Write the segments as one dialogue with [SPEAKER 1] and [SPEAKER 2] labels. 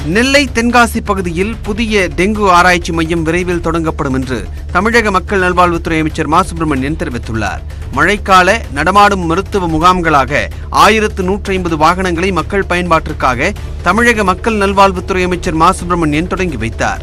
[SPEAKER 1] நெல்லை தென்காசி பகுதியில் புதிய டெங்கு ஆராய்ச்சி மையம் விரைவில் தொடங்கப்படும் என்று தமிழக மக்கள் நல்வாழ்வுத்துறை அமைச்சர் மா சுப்பிரமணியன் தெரிவித்துள்ளார் மழைக்கால நடமாடும் மருத்துவ முகாம்களாக ஆயிரத்து நூற்றி ஐம்பது வாகனங்களை மக்கள் பயன்பாட்டிற்காக தமிழக மக்கள் நல்வாழ்வுத்துறை அமைச்சர் மா சுப்பிரமணியன் தொடங்கி வைத்தார்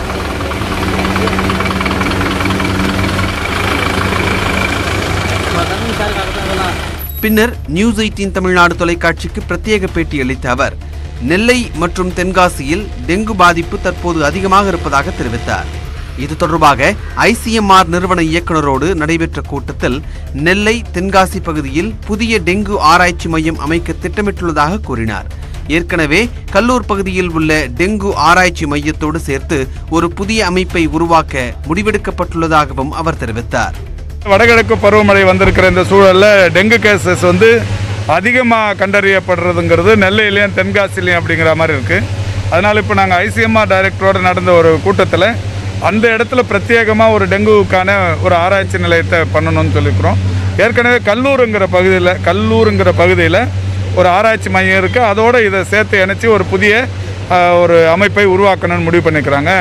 [SPEAKER 1] பின்னர் நியூஸ் எயிட்டீன் தமிழ்நாடு தொலைக்காட்சிக்கு பிரத்யேக பேட்டியளித்த அவர் நெல்லை மற்றும் தென்காசியில் டெங்கு பாதிப்பு தற்போது அதிகமாக இருப்பதாக தெரிவித்தார் இது தொடர்பாக ஐசிஎம்ஆர் நிறுவன இயக்குநரோடு நடைபெற்ற கூட்டத்தில் நெல்லை தென்காசி பகுதியில் புதிய டெங்கு ஆராய்ச்சி மையம் அமைக்க திட்டமிட்டுள்ளதாக கூறினார் ஏற்கனவே கல்லூர் பகுதியில் உள்ள டெங்கு ஆராய்ச்சி மையத்தோடு சேர்த்து ஒரு புதிய அமைப்பை உருவாக்க முடிவெடுக்கப்பட்டுள்ளதாகவும் அவர் தெரிவித்தார்
[SPEAKER 2] வடகிழக்கு பருவமழை வந்திருக்கிற இந்த சூழலில் டெங்கு கேசஸ் வந்து அதிகமாக கண்டறியப்படுறதுங்கிறது நெல்லையிலையும் தென்காசிலையும் அப்படிங்கிற மாதிரி இருக்குது அதனால் இப்போ நாங்கள் ஐசிஎம்ஆர் டைரக்டரோடு நடந்த ஒரு கூட்டத்தில் அந்த இடத்துல பிரத்யேகமாக ஒரு டெங்குவுக்கான ஒரு ஆராய்ச்சி நிலையத்தை பண்ணணும்னு சொல்லியிருக்கிறோம் ஏற்கனவே கல்லூருங்கிற பகுதியில் கல்லூருங்கிற பகுதியில் ஒரு ஆராய்ச்சி மையம் இருக்குது அதோடு இதை சேர்த்து இணைச்சி ஒரு புதிய அஹ், ஒரு அமைப்பை உருவாக்கணும்னு முடிவு பண்ணிக்கிறாங்க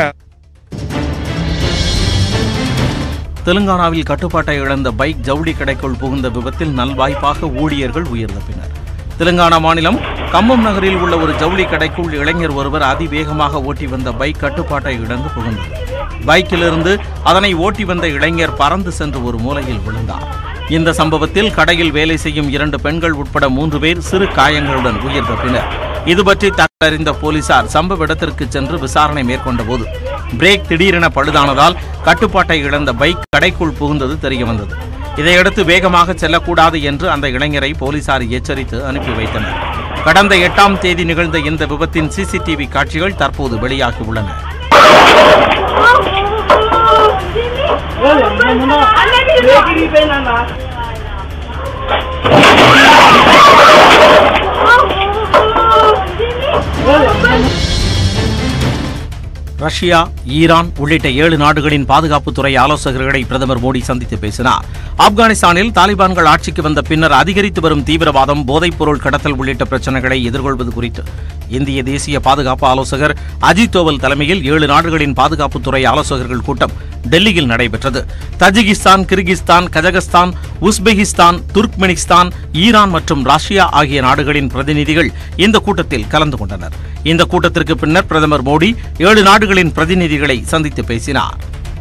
[SPEAKER 3] தெலுங்கானாவில் கட்டுப்பாட்டை இழந்த பைக் ஜவுளி கடைக்குள் புகுந்த விபத்தில் நல்வாய்ப்பாக ஊழியர்கள் உயிர் தப்பினர் தெலுங்கானா மாநிலம் கம்பம் நகரில் உள்ள ஒரு ஜவுளி கடைக்குள் இளைஞர் ஒருவர் அதிவேகமாக ஓட்டி வந்த பைக் கட்டுப்பாட்டை இழந்து புகுந்தது பைக்கிலிருந்து அதனை ஓட்டி வந்த இளைஞர் பறந்து சென்று ஒரு மூலையில் விழுந்தார் இந்த சம்பவத்தில் கடையில் வேலை செய்யும் இரண்டு பெண்கள் உட்பட மூன்று பேர் சிறு காயங்களுடன் உயிர் தப்பினர் இது பற்றி தகவலறிந்த போலீசார் சம்பவ இடத்திற்கு சென்று விசாரணை மேற்கொண்ட போது பிரேக் திடீரென பழுதானதால் கட்டுப்பாட்டை இழந்த பைக் கடைக்குள் புகுந்தது தெரியவந்தது இதையடுத்து வேகமாக செல்லக்கூடாது என்று அந்த இளைஞரை போலீசார் எச்சரித்து அனுப்பி வைத்தனர் கடந்த எட்டாம் தேதி நிகழ்ந்த இந்த விபத்தின் சிசிடிவி காட்சிகள் தற்போது வெளியாகி உள்ளன ரஷ்யா ஈரான் உள்ளிட்ட ஏழு நாடுகளின் பாதுகாப்புத்துறை ஆலோசகர்களை பிரதமர் மோடி சந்தித்து பேசினார் ஆப்கானிஸ்தானில் தாலிபான்கள் ஆட்சிக்கு வந்த பின்னர் அதிகரித்து வரும் தீவிரவாதம் போதைப்பொருள் கடத்தல் உள்ளிட்ட பிரச்சனைகளை எதிர்கொள்வது குறித்து இந்திய தேசிய பாதுகாப்பு ஆலோசகர் அஜித் தோவல் தலைமையில் ஏழு நாடுகளின் பாதுகாப்புத்துறை ஆலோசகர்கள் கூட்டம் டெல்லியில் நடைபெற்றது Tajikistan Kyrgyzstan Kazakhstan Uzbekistan Turkmenistan Iran மற்றும் ரஷ்யா ஆகிய நாடுகளின் பிரதிநிதிகள் இந்த கூட்டத்தில் கலந்து கொண்டனர் இந்த கூட்டத்திற்கு பின்னர் பிரதமர் மோடி ஏழு நாடுகளின் பிரதிநிதிகளை சந்தித்து பேசினார்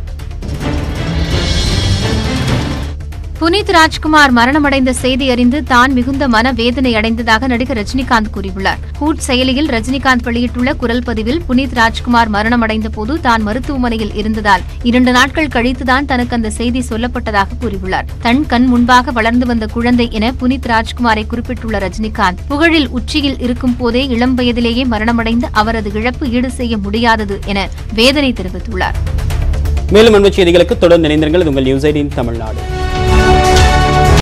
[SPEAKER 4] புனித் ராஜ்குமார் மரணமடைந்த செய்தி அறிந்து தான் மிகுந்த மனவேதனை அடைந்ததாக நடிகர் ரஜினிகாந்த் கூறியுள்ளார் ஹூட் செயலியில் ரஜினிகாந்த் வெளியிட்டுள்ள குரல் பதிவில் புனித் ராஜ்குமார் மரணமடைந்த போது தான் மருத்துவமனையில் இருந்ததால் இரண்டு நாட்கள் கழித்துதான் தனக்கு அந்த செய்தி சொல்லப்பட்டதாக கூறியுள்ளார் தன் கண் முன்பாக வளர்ந்து வந்த குழந்தை என புனித் ராஜ்குமாரை குறிப்பிட்டுள்ள ரஜினிகாந்த் புகழில் உச்சியில் இருக்கும் போதே இளம் வயதிலேயே மரணமடைந்த அவரது இழப்பு ஈடு செய்ய முடியாதது என வேதனை தெரிவித்துள்ளார்
[SPEAKER 5] மேலும் அன்பு செய்திகளுக்கு தொடர்ந்து இணைந்திருங்கள் இது உங்கள் நியூஸ் எயிட்டின் தமிழ்நாடு